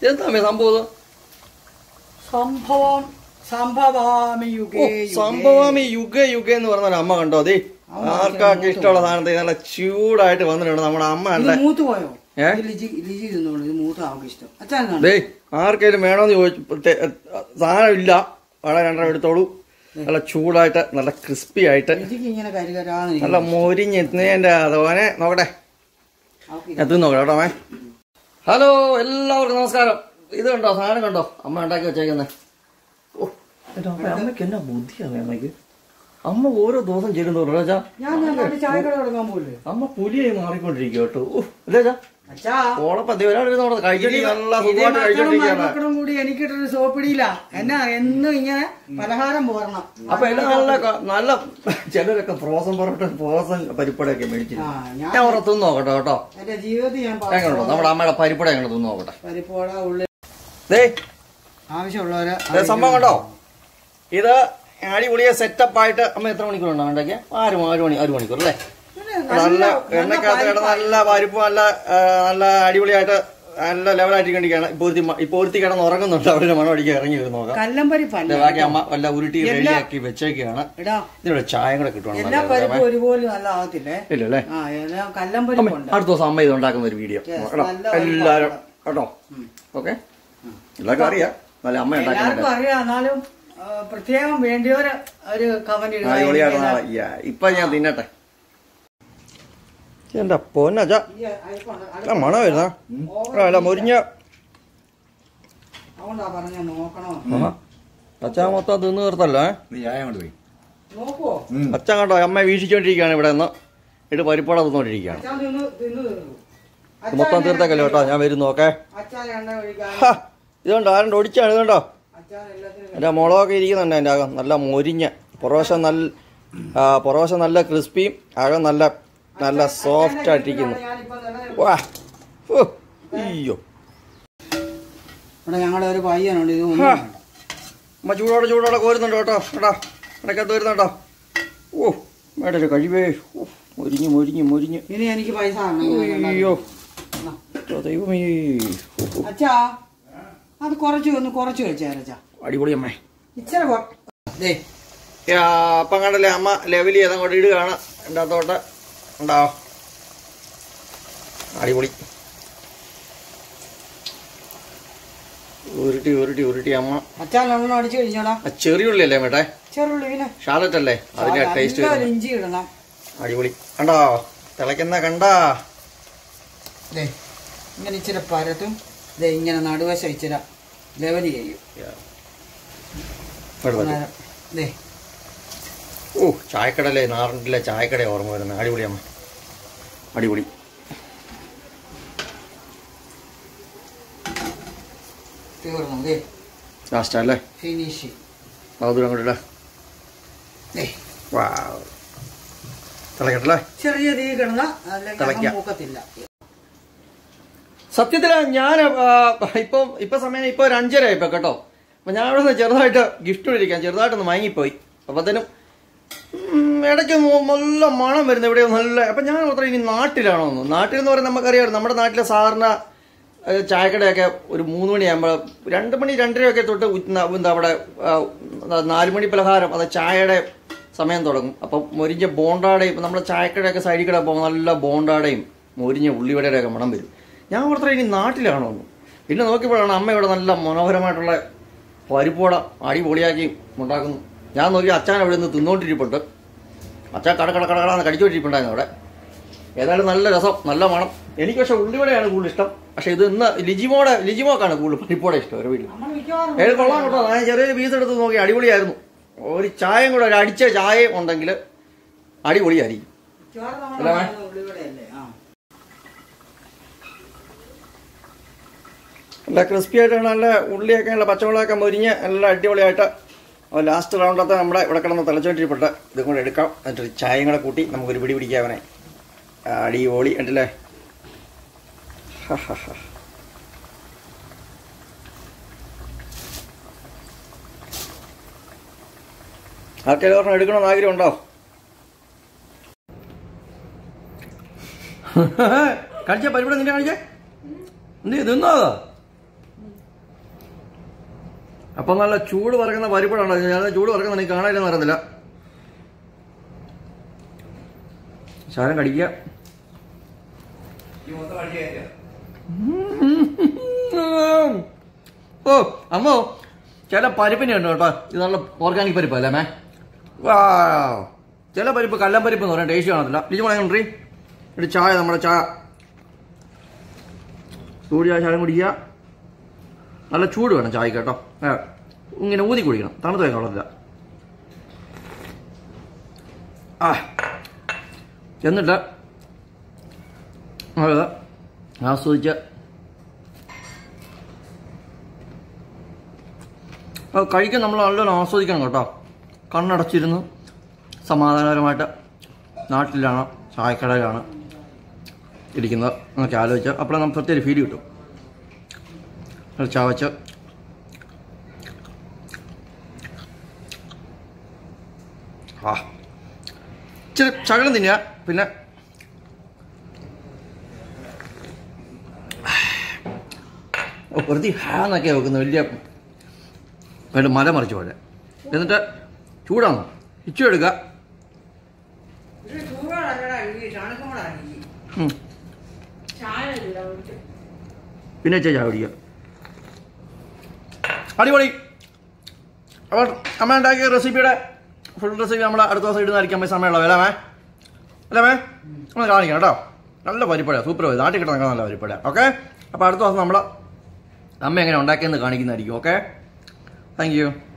എന്താ അമ്മേ സംഭവം ഇത്? സംഭവം സംഭവാമി ഓ, യുഗേ സംഭവം ഈ യുഗ യുഗ എന്ന് പറഞ്ഞ ഒരു അമ്മ കണ്ടോ അതെ ആർക്കാർക്ക് ഇഷ്ടമുള്ള സാധനത്തെ നല്ല ചൂടായിട്ട് വന്നിട്ടുണ്ട് നമ്മുടെ അമ്മ ഇത് അല്ല മൂത്ത് പോയോ ഏ? ഇത് ലിജി ലിജി തിന്നോളൂ ഇത് മൂത്ത് നമുക്ക് ഇഷ്ടം അച്ഛൻ ദേ ആർക്കെങ്കിലും വേണമെന്ന് ചോദിച്ചു തെ- സാധനം ഇല്ല വളരെ രണ്ടെണ്ണം എടുത്തോളൂ നല്ല ചൂടായിട്ട് നല്ല ക്രിസ്പി ആയിട്ട് ലിജിക്ക് ഇങ്ങനെ കരികരാന്ന് നല്ല മൊരിഞ്ഞെത്തുന്നതിന്റെ അതോനെ നോക്കട്ടെ ഞാൻ തിന്ന് നോക്കട്ടെ കേട്ടോ അമ്മേ ഹലോ എല്ലാവർക്കും നമസ്കാരം ഇത് കണ്ടോ സാധനം കണ്ടോ അമ്മ ഉണ്ടാക്കി വെച്ചേക്കുന്നത് ഓ എന്റെ അമ്മ അമ്മയ്ക്ക് എന്നാ ബുദ്ധിയാണ് അമ്മയ്ക്ക് അമ്മ ഓരോ ദിവസം ചെയ്യുന്നു രാജാ ഞാൻ ഞാൻ നാട്ടിൽ ചായക്കട തുടങ്ങാൻ പോലെ അമ്മ പുലിയായി മാറിക്കൊണ്ടിരിക്കുക കേട്ടോ ഓ അല്ലേ രാജാ അച്ഛാ ഓളപ്പം ഒരാൾ ഇരുന്ന് കഴിച്ചിട്ട് നല്ല ഇതേ സുഖമായിട്ട് മക്കളും കഴിച്ചോണ്ടിരിക്കുകയാണ് മക്കളും കൂടി എനിക്കിട്ടൊരു സോപ്പിടിയില്ല എന്നാ എന്നും ഇങ്ങനെ പലഹാരം പോരണം അപ്പൊ എല്ലാം നല്ല ക- നല്ല ചിലരൊക്കെ ഫ്രോസൺ പൊറോട്ട ഫ്രോസൺ പരിപ്പടയൊക്കെ മേടിച്ചിരുന്നു ആ ഞാൻ ഞാൻ അവിടെ തിന്ന് നോക്കട്ടെ കേട്ടോ എന്റെ ജീവിതത്തിൽ ഞാൻ എങ്ങനെയുണ്ടോ നമ്മുടെ അമ്മയുടെ പരിപ്പട എങ്ങനെ തിന്ന് നോക്കട്ടെ പരിപ്പോട ഉള്ളിൽ ദേ ആവശ്യമുള്ളവര് ദേ സംഭവം കണ്ടോ ഇത് അടിപൊളിയെ സെറ്റപ്പ് ആയിട്ട് അമ്മ എത്ര മണിക്കൂറുണ്ടോ ഉണ്ടാക്കിയ ആറ് ആറ് മണി ആറ് മണിക്കൂർ അല്ലേ നല്ല എണ്ണക്കകത്ത് കിടന്ന് നല്ല പരിപ്പ് നല്ല ആ, നല്ല അടിപൊളിയായിട്ട് നല്ല ലെവലായിട്ട് കണ്ടിരിക്കുകയാണ് ഇപ്പൊ ഒരുത്തി മ- ഇപ്പൊ ഒരുത്തി കിടന്ന് ഉറങ്ങുന്നുണ്ട് അവരുടെ മണം അടിക്കാൻ ഇറങ്ങി വരും നോക്കാം കല്ലമ്പരി ദേ, പല്ല ബാക്കി അമ്മ വല്ല ഉരുട്ടി റെഡിയാക്കി വെച്ചേക്കാണ് എടാ ഇതിനോട് ചായ കൂടെ കിട്ടുവാണ് എല്ലാ പരിപ്പും ഒരുപോലെ നല്ല ആകത്തില്ലേ ഇല്ലല്ലേ ആ എല്ലാം കല്ലമ്പരിപ്പുണ്ട് അടുത്ത ദിവസം അമ്മ ഇത് ഉണ്ടാക്കുന്ന ഒരു വീഡിയോ Yes, കേട്ടോ നല്ല എല്ലാരും കേട്ടോ ഓക്കെ എല്ലാവർക്കും അറിയാം നല്ല അമ്മ ഉണ്ടാക്കുന്നുണ്ട് എല്ലാവർക്കും അറിയാം എന്നാലും ആ, പ്രത്യേകം വേണ്ടിയവര് ഒരു കമന്റ് ഇടുക അടിപൊളിയായിട്ട് നാളെ. യാ, ഇപ്പൊ ഞാൻ തിന്നട്ടെ എന്റെ പൊന്നച്ച ഈ അരിപ്പുണ്ട്. ആ മണം വരുന്ന അല്ല മുരിഞ്ഞ അതുകൊണ്ടാ പറഞ്ഞ നോക്കണോ അച്ഛാ മൊത്തം തിന്നു തീർത്തല്ലേ നീ ചായ കൊണ്ട് പോയി നോക്കുവോ അച്ഛൻ കണ്ടോ അമ്മ വീക്ഷിച്ചോണ്ടിരിക്കുകയാണ് ഇവിടെ നിന്ന് ഇട്ട് പരിപ്പട തിന്നോണ്ടിരിക്കുകയാണ് അച്ഛൻ തിന്ന് തിന്ന് തീർന്നു ഇത് മൊത്തം തീർത്തേക്കല്ലോ കേട്ടോ ഞാൻ വരും നോക്കേ അച്ഛൻ എണ്ണ ഒഴിക്കാൻ ഹാ, ഇതുണ്ടോ ആരും ഒടിച്ചാണ് ഇതുണ്ടോ അച്ഛൻ എല്ലാത്തിനും എൻ്റെ മുളകൊക്കെ ഇരിക്കുന്നുണ്ട് എൻ്റെ അകം നല്ല മൊരിഞ്ഞ പൊറോശ നല്ല ആ, പൊറോശ നല്ല ക്രിസ്പിയും അകം നല്ല നല്ല സോഫ്റ്റ് ആയിട്ടിരിക്കുന്നു ഞാനിപ്പോ തന്നെ വാ ഓ അയ്യോ ഇവിടെ ഞങ്ങളുടെ ഒരു പയ്യനുണ്ട് ഇത് ഒന്നും ഹാ. വേണ്ട. അമ്മ ചൂടോടെ ചൂടോടെ കോരുന്നുണ്ട് കേട്ടോ കേട്ടോ ഇടയ്ക്കകത്ത് വരുന്നുണ്ടോ ഓ മേടൊരു കഴിവേ ഓ മൊരിഞ്ഞ് മൊരിഞ്ഞ് മൊരിഞ്ഞ് ഇനി എനിക്ക് പൈസ തരണം. ഞാൻ ഉണ്ടാക്കി. അയ്യോ എന്നാ. ഓ, ദൈവമേ ഓ, ഓ. അച്ഛാ അത് കുറച്ച് ഒന്ന് കുറച്ച് വെച്ചേരച്ചാ അടിപൊളി അമ്മേ ഇച്ചിരി കൊ- ദേ യാ, അപ്പം കണ്ടല്ലേ അമ്മ ലെവൽ ചെയ്ത് അങ്ങോട്ട് ഇടുകയാണ് എൻ്റെ അകത്തോട്ട് ഉണ്ടോ അടിപൊളി ഉരുട്ടി ഉരുട്ടി ഉരുട്ടി അമ്മ അച്ഛൻ എണ്ണം അടിച്ചു കഴിഞ്ഞോടാ ആ ചെറിയുള്ളി അല്ലേ മേട്ടെ ചെറുള്ളി പിന്നെ ഷാലറ്റ് അല്ലേ അതിന്റെ ടേസ്റ്റ് നല്ല വരുന്നത് ഇഞ്ചി ഇടണം അടിപൊളി കണ്ടോ തിളയ്ക്കുന്ന കണ്ടാ ദേ ഇങ്ങനെ ഇച്ചിരി പരത്തും ദേ ഇങ്ങനെ നടുവശം ഇച്ചിരി ലെവൽ ചെയ്യും യാ. ഇങ്ങോട്ട് വരൂ. അന്നേരം ദേ ഓ ചായക്കടല്ലേ നാറിൻ്റെ ചായക്കട ഓർമ്മ വരുന്നത് അടിപൊളി അമ്മ അടിപൊളി തീർന്നു ദേ ലാസ്റ്റ് അല്ലേ ഫിനിഷ് അത് അങ്ങോട്ട് ഇടാ ദേ വാ തിളക്കട്ടല്ലേ ചെറിയ തീ കിടന്ന അല്ലെങ്കിൽ തിളയ്ക്കാം. അകം മൂക്കത്തില്ല സത്യത്തില് ഞാൻ ഇപ്പം ഇപ്പൊ സമയം ഇപ്പൊ ഒരു അഞ്ചര ഇപ്പൊ കേട്ടോ അപ്പൊ ഞാൻ അവിടെ നിന്ന് ചെറുതായിട്ട് ഗിഫ്റ്റ് ഇരിക്കാം ചെറുതായിട്ടൊന്ന് വാങ്ങിപ്പോയി അപ്പത്തേനും ഉം, ഇടയ്ക്ക് മു- നല്ല മണം വരുന്നു ഇവിടെ നല്ല അപ്പൊ ഞാൻ ഓർത്ത ഇനി നാട്ടിലാണോ എന്ന് നാട്ടിൽ എന്ന് പറയുന്നത് നമുക്കറിയാം നമ്മുടെ നാട്ടിലെ സാധാരണ ഏഹ്, ചായക്കടയൊക്കെ ഒരു മൂന്ന് മണിയാകുമ്പോൾ രണ്ട് മണി രണ്ടരയൊക്കെ തൊട്ട് ഉച്ച- ന- എന്താ അവിടെ ആ, നാല് മണി പലഹാരം അത് ചായയുടെ സമയം തുടങ്ങും അപ്പം മൊരിഞ്ഞ ബോണ്ടാടയും ഇപ്പം നമ്മുടെ ചായക്കടയൊക്കെ സൈഡിൽ കൂടെ പോകുമ്പോൾ നല്ല ബോണ്ടാടയും മൊരിഞ്ഞ ഉള്ളിവടയുടെ ഒക്കെ മണം വരും ഞാൻ ഓർത്ത ഇനി നാട്ടിലാണോ എന്ന് പിന്നെ നോക്കിയപ്പോഴാണ് അമ്മ ഇവിടെ നല്ല മനോഹരമായിട്ടുള്ള പരിപ്പോട അടിപൊളിയാക്കി ഉണ്ടാക്കുന്നു ഞാൻ നോക്കി അച്ഛൻ അവിടെ നിന്ന് തിന്നുകൊണ്ടിരിപ്പുണ്ട് അച്ഛൻ കട കട കടകടാന്ന് കടിച്ചുകൊണ്ടിരിപ്പുണ്ടായിരുന്നു അവിടെ ഏതായാലും നല്ല രസം നല്ല മണം എനിക്ക് പക്ഷെ ഉള്ളിവടയാണ് കൂടുതൽ ഇഷ്ടം പക്ഷെ ഇത് ഇന്ന് ലിജിമോടെ ലിജിമോക്കാണ് കൂടുതൽ പരിപ്പോടെ ഇഷ്ടം ഒരു വീട്ടിൽ നമ്മൾ മിക്കവാറും ഏത് കൊള്ളാം കേട്ടോ ഞാൻ ചെറിയൊരു പീസ് എടുത്ത് നോക്കി അടിപൊളിയായിരുന്നു ഒരു ചായയും കൂടെ ഒരു അടിച്ച ചായയും ഉണ്ടെങ്കിൽ അടിപൊളിയായിരിക്കും മിക്കവാറും നമ്മൾ അല്ലേ? കാണുന്നത് ഉള്ളിവടയല്ലേ ആ നല്ല ക്രിസ്പി ആയിട്ട് നല്ല ഉള്ളിയൊക്കെ നല്ല പച്ചമുളകൊക്കെ മൊരിഞ്ഞ് നല്ല അടിപൊളിയായിട്ട് ലാസ്റ്റ് റൗണ്ടത്തെ നമ്മുടെ ഇവിടെ കിടന്ന് തിളച്ചോണ്ടിരിപ്പുണ്ട് ഇതും കൂടെ എടുക്കാം എന്നിട്ട് ചായയും കൂടെ കൂട്ടി നമുക്കൊരു പിടി പിടിക്കാവനെ അടിപൊളി ഉണ്ടല്ലേ ഹ, ഹ, ഹ. ആർക്കെങ്കിലും ഒരെണ്ണം എടുക്കണമെന്ന് ആഗ്രഹമുണ്ടോ കഴിച്ച പരിപാടി നിന്റെ കാണിച്ചേ എന്ത് തിന്നോ അത് അപ്പൊ നല്ല ചൂട് പറക്കുന്ന പരിപ്പടാണോ ഞാൻ ചൂട് പറക്കുന്ന എനിക്ക് കാണാനില്ലെന്ന് അറിയത്തില്ല ശാലം കടിക്കുക ഓ അമ്മോ ചില പരിപ്പിനെ ഉണ്ട് കേട്ടോ ഇത് നല്ല ഓർഗാനിക് പരിപ്പല്ലേ മേ വാ ചില പരിപ്പ് കല്ലം പരിപ്പ് എന്ന് പറയാൻ ടേസ്റ്റ് കാണത്തില്ല ലിജു മോളെ ഒരു ചായ നമ്മുടെ ചായ ചൂട് ചായ ചായം കുടിക്കുക നല്ല ചൂട് വേണം ചായക്ക് കേട്ടോ ഏ, ഇങ്ങനെ ഊതി കുടിക്കണം തണുത്ത് വെക്കാൻ കൊള്ളത്തില്ല ആ എന്നിട്ട് അത് ആസ്വദിച്ച് അത് കഴിക്കാൻ നമ്മൾ നല്ലോണം ആസ്വദിക്കണം കേട്ടോ കണ്ണടച്ചിരുന്ന് സമാധാനപരമായിട്ട് നാട്ടിലാണ് ചായക്കടയിലാണ് ഇരിക്കുന്നത് എന്നൊക്കെ ആലോചിച്ച് അപ്പോഴേ നമുക്ക് പ്രത്യേക ഫീൽ കിട്ടും അത് ചവച്ച് ആ ഇച്ചിരി ശകലം തിന്നുക പിന്നെ ഓ, വെറുതെ ഹാന്നൊക്കെ വെക്കുന്നത് വലിയ വേണ്ട മല മറിച്ച് പോലെ എന്നിട്ട് ചൂടാണോ ഇച്ചു എടുക്കുക ഉം. പിന്നെ ഇച്ചിരി ചായ കുടിക്കുക അടിപൊളി അപ്പോൾ അമ്മ ഉണ്ടാക്കിയ റെസിപ്പിയുടെ ഫുൾ റെസിപ്പി നമ്മൾ അടുത്ത ദിവസം ഇടുന്നതായിരിക്കും അമ്മ സമയമുള്ള വില മേ അല്ലേ മേ നമ്മൾ കാണിക്കാം കേട്ടോ നല്ല പരിപ്പട സൂപ്പർ നാട്ടിൽ കിട്ടുന്ന നല്ല പരിപ്പട ഓക്കെ അപ്പോൾ അടുത്ത ദിവസം നമ്മൾ അമ്മ എങ്ങനെ ഉണ്ടാക്കിയെന്ന് കാണിക്കുന്നതായിരിക്കും ഓക്കെ താങ്ക് യു